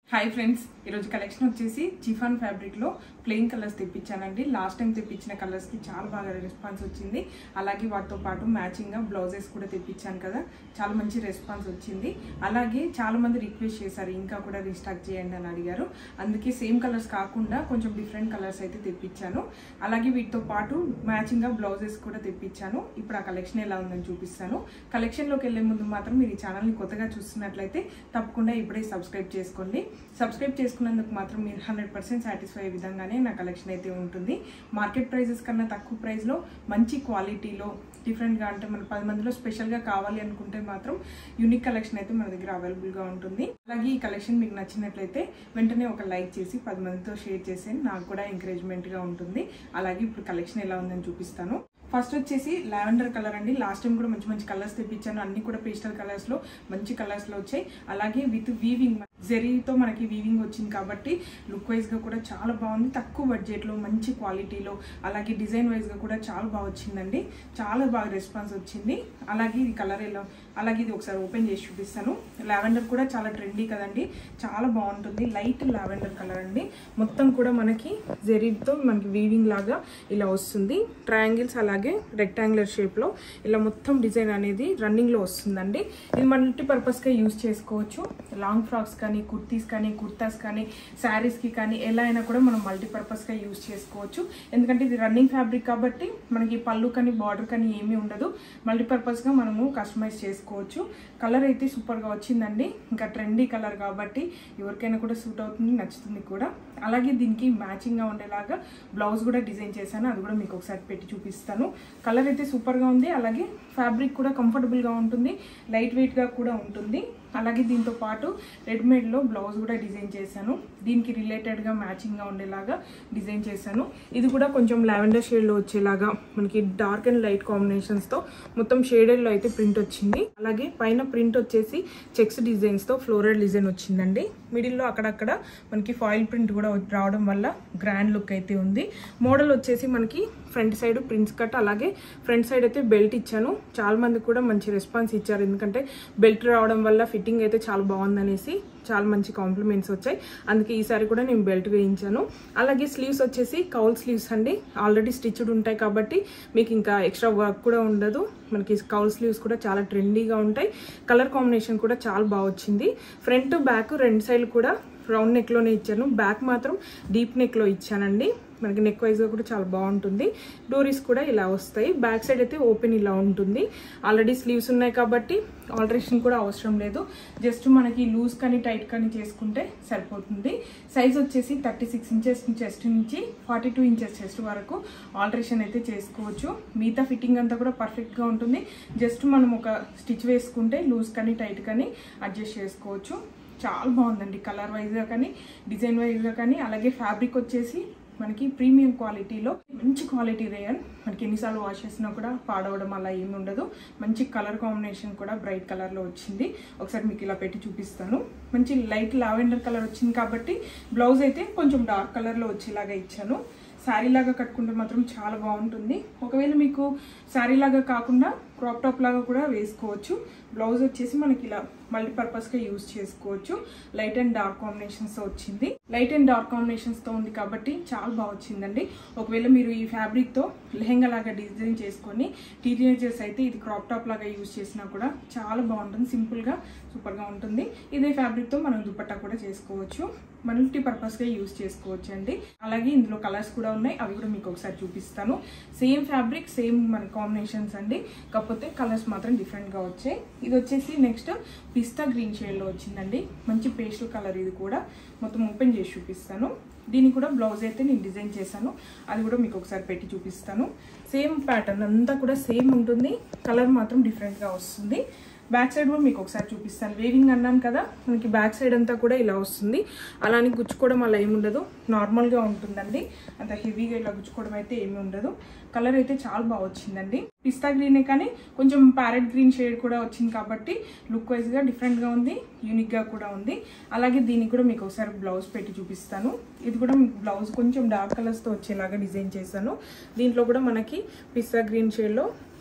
hi friends ఈరోజు collection వచ్చేసి chiffon ఫ్యాబ్రిక్లో ప్లెయిన్ కలర్స్ తెప్పించానండి లాస్ట్ టైం తెప్పించిన కలర్స్కి చాలా బాగా రెస్పాన్స్ వచ్చింది అలాగే వాటితో పాటు మ్యాచింగ్గా బ్లౌజెస్ కూడా తెప్పించాను కదా చాలా మంచి రెస్పాన్స్ వచ్చింది అలాగే చాలా మంది రిక్వెస్ట్ చేశారు ఇంకా కూడా రీస్టాక్ చేయండి అని అడిగారు అందుకే సేమ్ కలర్స్ కాకుండా కొంచెం డిఫరెంట్ కలర్స్ అయితే తెప్పించాను అలాగే వీటితో పాటు మ్యాచింగ్గా బ్లౌజెస్ కూడా తెప్పించాను ఇప్పుడు ఆ కలెక్షన్ ఎలా ఉందని చూపిస్తాను కలెక్షన్లోకి వెళ్ళే ముందు మాత్రం మీరు ఈ ఛానల్ని కొత్తగా చూస్తున్నట్లయితే తప్పకుండా ఇప్పుడే సబ్స్క్రైబ్ చేసుకోండి సబ్స్క్రైబ్ చేసుకున్నందుకు మాత్రం మీరు హండ్రెడ్ పర్సెంట్ సాటిస్ఫై అయ్యే విధంగానే నా కలెక్షన్ అయితే ఉంటుంది మార్కెట్ ప్రైజెస్ కన్నా తక్కువ ప్రైస్లో మంచి క్వాలిటీలో డిఫరెంట్గా అంటే మన పది మందిలో స్పెషల్గా కావాలి అనుకుంటే మాత్రం యూనిక్ కలెక్షన్ అయితే మన దగ్గర అవైలబుల్గా ఉంటుంది అలాగే ఈ కలెక్షన్ మీకు నచ్చినట్లయితే వెంటనే ఒక లైక్ చేసి పది మందితో షేర్ చేసి నాకు కూడా ఎంకరేజ్మెంట్గా ఉంటుంది అలాగే ఇప్పుడు కలెక్షన్ ఎలా ఉందని చూపిస్తాను ఫస్ట్ వచ్చేసి లావెండర్ కలర్ అండి లాస్ట్ టైం కూడా మంచి మంచి కలర్స్ తెప్పించాను అన్ని కూడా పేస్టల్ కలర్స్ లో మంచి కలర్స్ లో వచ్చాయి అలాగే విత్ వీవింగ్ జెరీతో మనకి వీవింగ్ వచ్చింది కాబట్టి లుక్ వైజ్ గా కూడా చాలా బాగుంది తక్కువ బడ్జెట్ లో మంచి క్వాలిటీలో అలాగే డిజైన్ వైజ్ గా కూడా చాలా బాగా వచ్చిందండి చాలా బాగా రెస్పాన్స్ వచ్చింది అలాగే ఇది కలర్ ఎలా అలాగే ఇది ఒకసారి ఓపెన్ చేసి చూపిస్తాను లావెండర్ కూడా చాలా ట్రెండీ కదండి చాలా బాగుంటుంది లైట్ లావెండర్ కలర్ అండి మొత్తం కూడా మనకి జెరీతో మనకి వీవింగ్ లాగా ఇలా వస్తుంది ట్రయాంగిల్స్ అలాగే రెక్టాంగులర్ షేప్లో ఇలా మొత్తం డిజైన్ అనేది రన్నింగ్లో వస్తుందండి ఇది మల్టీపర్పస్గా యూజ్ చేసుకోవచ్చు లాంగ్ ఫ్రాక్స్ కానీ కుర్తీస్ కానీ కుర్తాస్ కానీ శారీస్కి కానీ ఎలా అయినా కూడా మనం మల్టీపర్పస్గా యూజ్ చేసుకోవచ్చు ఎందుకంటే ఇది రన్నింగ్ ఫ్యాబ్రిక్ కాబట్టి మనకి పళ్ళు కానీ బార్డర్ కానీ ఏమీ ఉండదు మల్టీపర్పస్గా మనము కస్టమైజ్ చేసుకోవచ్చు కలర్ అయితే సూపర్గా వచ్చిందండి ఇంకా ట్రెండీ కలర్ కాబట్టి ఎవరికైనా కూడా సూట్ అవుతుంది నచ్చుతుంది కూడా అలాగే దీనికి మ్యాచింగ్గా ఉండేలాగా బ్లౌజ్ కూడా డిజైన్ చేశాను అది కూడా మీకు ఒకసారి పెట్టి చూపిస్తాను కలర్ అయితే సూపర్గా ఉంది అలాగే ఫ్యాబ్రిక్ కూడా కంఫర్టబుల్గా ఉంటుంది లైట్ వెయిట్గా కూడా ఉంటుంది అలాగే దీంతో పాటు రెడీమేడ్లో బ్లౌజ్ కూడా డిజైన్ చేశాను దీనికి రిలేటెడ్గా మ్యాచింగ్గా ఉండేలాగా డిజైన్ చేశాను ఇది కూడా కొంచెం లావెండర్ షేడ్లో వచ్చేలాగా మనకి డార్క్ అండ్ లైట్ కాంబినేషన్స్తో మొత్తం షేడెడ్లో అయితే ప్రింట్ వచ్చింది అలాగే పైన ప్రింట్ వచ్చేసి చెక్స్ డిజైన్స్తో ఫ్లోరల్ డిజైన్ వచ్చిందండి మిడిల్లో అక్కడక్కడ మనకి ఫాయిల్ ప్రింట్ కూడా రావడం వల్ల గ్రాండ్ లుక్ అయితే ఉంది మోడల్ వచ్చేసి మనకి ఫ్రంట్ సైడ్ ప్రింట్స్ కట్ అలాగే ఫ్రంట్ సైడ్ అయితే బెల్ట్ ఇచ్చాను చాలా మంది కూడా మంచి రెస్పాన్స్ ఇచ్చారు ఎందుకంటే బెల్ట్ రావడం వల్ల ఫిట్టింగ్ అయితే చాలా బాగుందనేసి చాలా మంచి కాంప్లిమెంట్స్ వచ్చాయి అందుకే ఈసారి కూడా నేను బెల్ట్ వేయించాను అలాగే స్లీవ్స్ వచ్చేసి కౌల్ స్లీవ్స్ అండి ఆల్రెడీ స్టిచ్డ్ ఉంటాయి కాబట్టి మీకు ఇంకా ఎక్స్ట్రా వర్క్ కూడా ఉండదు మనకి కౌల్ స్లీవ్స్ కూడా చాలా ట్రెండీగా ఉంటాయి కలర్ కాంబినేషన్ కూడా చాలా బాగా వచ్చింది ఫ్రంట్ బ్యాక్ రెండు సైడ్లు కూడా రౌండ్ నెక్లోనే ఇచ్చాను బ్యాక్ మాత్రం డీప్ నెక్లో ఇచ్చానండి మనకి నెక్ వైజ్గా కూడా చాలా బాగుంటుంది డోరీస్ కూడా ఇలా వస్తాయి బ్యాక్ సైడ్ అయితే ఓపెన్ ఇలా ఉంటుంది ఆల్రెడీ స్లీవ్స్ ఉన్నాయి కాబట్టి ఆల్టరేషన్ కూడా అవసరం లేదు జస్ట్ మనకి లూజ్ కానీ టైట్ కానీ చేసుకుంటే సరిపోతుంది సైజ్ వచ్చేసి థర్టీ సిక్స్ ఇంచెస్ చెస్ట్ నుంచి ఫార్టీ టూ ఇంచెస్ చెస్ట్ వరకు ఆల్టరేషన్ అయితే చేసుకోవచ్చు మిగతా ఫిట్టింగ్ అంతా కూడా పర్ఫెక్ట్గా ఉంటుంది జస్ట్ మనం ఒక స్టిచ్ వేసుకుంటే లూజ్ కానీ టైట్ కానీ అడ్జస్ట్ చేసుకోవచ్చు చాలా బాగుందండి కలర్ వైజ్గా కానీ డిజైన్ వైజ్గా కానీ అలాగే ఫ్యాబ్రిక్ వచ్చేసి మనకి ప్రీమియం క్వాలిటీలో మంచి క్వాలిటీ రేయన్ మనకి ఎన్నిసార్లు వాష్ చేసినా కూడా పాడవడం అలా ఏమి ఉండదు మంచి కలర్ కాంబినేషన్ కూడా బ్రైట్ కలర్లో వచ్చింది ఒకసారి మీకు ఇలా పెట్టి చూపిస్తాను మంచి లైట్ లావెండర్ కలర్ వచ్చింది కాబట్టి బ్లౌజ్ అయితే కొంచెం డార్క్ కలర్లో వచ్చేలాగా ఇచ్చాను శారీ లాగా కట్టుకుంటే మాత్రం చాలా బాగుంటుంది ఒకవేళ మీకు శారీ లాగా కాకుండా క్రాప్ టాప్ లాగా కూడా వేసుకోవచ్చు బ్లౌజ్ వచ్చేసి మనకి ఇలా మల్టీపర్పస్గా యూజ్ చేసుకోవచ్చు లైట్ అండ్ డార్క్ కాంబినేషన్స్తో వచ్చింది లైట్ అండ్ డార్క్ కాంబినేషన్స్తో ఉంది కాబట్టి చాలా బాగా వచ్చిందండి ఒకవేళ మీరు ఈ ఫ్యాబ్రిక్తో లెహెంగా లాగా డిజైన్ చేసుకొని టీనేజర్స్ అయితే ఇది క్రాప్ టాప్ లాగా యూజ్ చేసినా కూడా చాలా బాగుంటుంది సింపుల్గా సూపర్గా ఉంటుంది ఇదే ఫ్యాబ్రిక్తో మనం దుపట్టా కూడా చేసుకోవచ్చు మల్టీ పర్పస్గా యూజ్ చేసుకోవచ్చు అండి అలాగే ఇందులో కలర్స్ కూడా ఉన్నాయి అవి కూడా మీకు ఒకసారి చూపిస్తాను సేమ్ ఫ్యాబ్రిక్ సేమ్ మన కాంబినేషన్స్ అండి కాకపోతే కలర్స్ మాత్రం డిఫరెంట్గా వచ్చాయి ఇది వచ్చేసి నెక్స్ట్ పిస్తా గ్రీన్ షేడ్లో వచ్చిందండి మంచి పేస్టల్ కలర్ ఇది కూడా మొత్తం ఓపెన్ చేసి చూపిస్తాను దీనికి కూడా బ్లౌజ్ అయితే నేను డిజైన్ చేశాను అది కూడా మీకు ఒకసారి పెట్టి చూపిస్తాను సేమ్ ప్యాటర్న్ అంతా కూడా సేమ్ ఉంటుంది కలర్ మాత్రం డిఫరెంట్గా వస్తుంది బ్యాక్ సైడ్ కూడా మీకు ఒకసారి చూపిస్తాను వేవింగ్ అన్నాను కదా మనకి బ్యాక్ సైడ్ అంతా కూడా ఇలా వస్తుంది అలానే గుచ్చుకోవడం అలా ఏమి ఉండదు నార్మల్గా ఉంటుందండి అంత హెవీగా ఇలా గుచ్చుకోవడం అయితే ఏమి ఉండదు కలర్ అయితే చాలా బాగా వచ్చిందండి పిస్తా గ్రీనే కానీ కొంచెం ప్యారెట్ గ్రీన్ షేడ్ కూడా వచ్చింది కాబట్టి లుక్ వైజ్గా డిఫరెంట్గా ఉంది యూనిక్గా కూడా ఉంది అలాగే దీనికి కూడా మీకు ఒకసారి బ్లౌజ్ పెట్టి చూపిస్తాను ఇది కూడా మీకు బ్లౌజ్ కొంచెం డార్క్ కలర్స్తో వచ్చేలాగా డిజైన్ చేశాను దీంట్లో కూడా మనకి పిస్తా గ్రీన్ షేడ్లో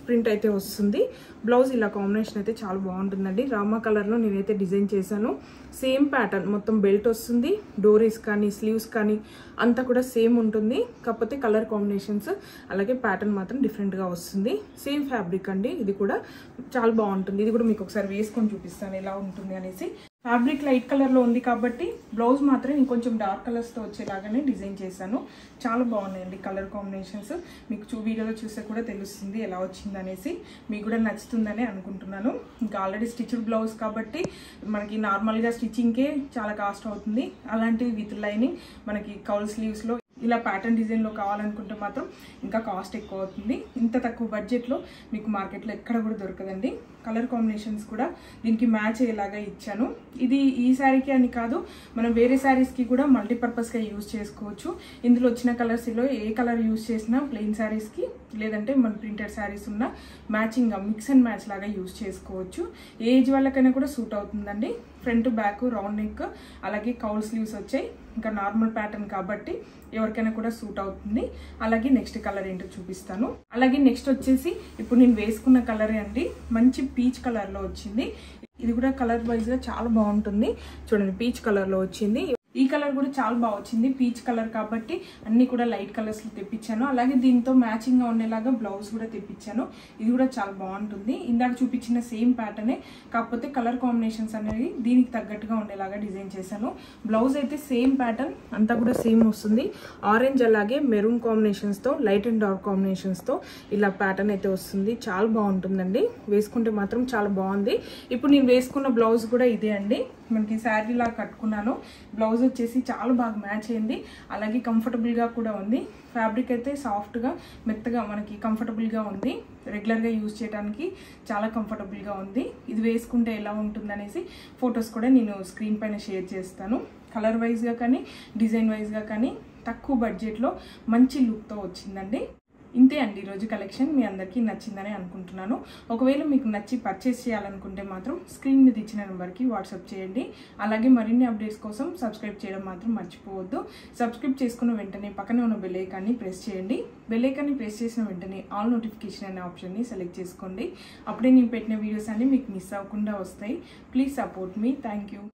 ప్రింట్ అయితే వస్తుంది బ్లౌజ్ ఇలా కాంబినేషన్ అయితే చాలా బాగుంటుందండి రామా కలర్లో నేనైతే డిజైన్ చేశాను సేమ్ ప్యాటర్న్ మొత్తం బెల్ట్ వస్తుంది డోరీస్ కానీ స్లీవ్స్ కానీ అంతా కూడా సేమ్ ఉంటుంది కాకపోతే కలర్ కాంబినేషన్స్ అలాగే ప్యాటర్న్ మాత్రం డిఫరెంట్గా వస్తుంది సేమ్ ఫ్యాబ్రిక్ అండి ఇది కూడా చాలా బాగుంటుంది ఇది కూడా మీకు ఒకసారి వేసుకొని చూపిస్తాను ఎలా ఉంటుంది అనేసి ఫ్యాబ్రిక్ లైట్ కలర్లో ఉంది కాబట్టి బ్లౌజ్ మాత్రం ఇంకొంచెం డార్క్ కలర్స్తో వచ్చేలాగానే డిజైన్ చేశాను చాలా బాగున్నాయండి కలర్ కాంబినేషన్స్ మీకు చూ వీడియోలో చూస్తే కూడా తెలుస్తుంది ఎలా వచ్చింది అనేసి మీకు కూడా నచ్చుతుందని అనుకుంటున్నాను ఇంకా ఆల్రెడీ స్టిచ్డ్ బ్లౌజ్ కాబట్టి మనకి నార్మల్గా స్టిచ్చింగ్కే చాలా కాస్ట్ అవుతుంది అలాంటివి విత్ లైనింగ్ మనకి కౌల్ స్లీవ్స్లో ఇలా ప్యాటర్న్ డిజైన్లో కావాలనుకుంటే మాత్రం ఇంకా కాస్ట్ ఎక్కువ అవుతుంది ఇంత తక్కువ బడ్జెట్లో మీకు మార్కెట్లో ఎక్కడ కూడా దొరకదండి కలర్ కాంబినేషన్స్ కూడా దీనికి మ్యాచ్ అయ్యేలాగా ఇచ్చాను ఇది ఈ శారీకి అని కాదు మనం వేరే శారీస్కి కూడా మల్టీపర్పస్గా యూజ్ చేసుకోవచ్చు ఇందులో వచ్చిన కలర్స్లో ఏ కలర్ యూజ్ చేసినా ప్లెయిన్ శారీస్కి లేదంటే మన ప్రింటెడ్ శారీస్ ఉన్న మ్యాచింగ్ మిక్స్ అండ్ మ్యాచ్ లాగా యూజ్ చేసుకోవచ్చు ఏ ఏజ్ వాళ్ళకైనా కూడా సూట్ అవుతుందండి ఫ్రంట్ బ్యాక్ రౌండ్ నెక్ అలాగే కౌల్ స్లీవ్స్ వచ్చాయి ఇంకా నార్మల్ ప్యాటర్న్ కాబట్టి ఎవరికైనా కూడా సూట్ అవుతుంది అలాగే నెక్స్ట్ కలర్ ఏంటో చూపిస్తాను అలాగే నెక్స్ట్ వచ్చేసి ఇప్పుడు నేను వేసుకున్న కలరే అండి మంచి పీచ్ కలర్లో వచ్చింది ఇది కూడా కలర్ వైజ్గా చాలా బాగుంటుంది చూడండి పీచ్ కలర్లో వచ్చింది ఈ కలర్ కూడా చాలా బాగా వచ్చింది పీచ్ కలర్ కాబట్టి అన్ని కూడా లైట్ కలర్స్ తెప్పించాను అలాగే దీంతో మ్యాచింగ్ గా ఉండేలాగా బ్లౌజ్ కూడా తెప్పించాను ఇది కూడా చాలా బాగుంటుంది ఇందాక చూపించిన సేమ్ ప్యాటర్నే కాకపోతే కలర్ కాంబినేషన్స్ అనేవి దీనికి తగ్గట్టుగా ఉండేలాగా డిజైన్ చేశాను బ్లౌజ్ అయితే సేమ్ ప్యాటర్న్ అంతా కూడా సేమ్ వస్తుంది ఆరెంజ్ అలాగే మెరూన్ కాంబినేషన్స్ తో లైట్ అండ్ డార్క్ కాంబినేషన్స్ తో ఇలా ప్యాటర్న్ అయితే వస్తుంది చాలా బాగుంటుందండి వేసుకుంటే మాత్రం చాలా బాగుంది ఇప్పుడు నేను వేసుకున్న బ్లౌజ్ కూడా ఇదే అండి మనకి శారీ లాగా కట్టుకున్నాను బ్లౌజ్ వచ్చేసి చాలా బాగా మ్యాచ్ అయింది అలాగే కంఫర్టబుల్గా కూడా ఉంది ఫ్యాబ్రిక్ అయితే సాఫ్ట్గా మెత్తగా మనకి కంఫర్టబుల్గా ఉంది రెగ్యులర్గా యూజ్ చేయడానికి చాలా కంఫర్టబుల్గా ఉంది ఇది వేసుకుంటే ఎలా ఉంటుంది అనేసి ఫొటోస్ కూడా నేను స్క్రీన్ పైన షేర్ చేస్తాను కలర్ వైజ్గా కానీ డిజైన్ వైజ్గా కానీ తక్కువ బడ్జెట్లో మంచి లుక్తో వచ్చిందండి ఇంతే అండి ఈరోజు కలెక్షన్ మీ అందరికీ నచ్చిందని అనుకుంటున్నాను ఒకవేళ మీకు నచ్చి పర్చేస్ చేయాలనుకుంటే మాత్రం స్క్రీన్ మీద ఇచ్చిన నెంబర్కి వాట్సాప్ చేయండి అలాగే మరిన్ని అప్డేట్స్ కోసం సబ్స్క్రైబ్ చేయడం మాత్రం మర్చిపోవద్దు సబ్స్క్రైబ్ చేసుకున్న వెంటనే పక్కనే ఉన్న బెల్ ఐకాన్ని ప్రెస్ చేయండి బెల్ ఐకాన్ని ప్రెస్ చేసిన వెంటనే ఆల్ నోటిఫికేషన్ అనే ఆప్షన్ని సెలెక్ట్ చేసుకోండి అప్పుడే నేను పెట్టిన వీడియోస్ అన్ని మీకు మిస్ అవ్వకుండా వస్తాయి ప్లీజ్ సపోర్ట్ మీ థ్యాంక్ యూ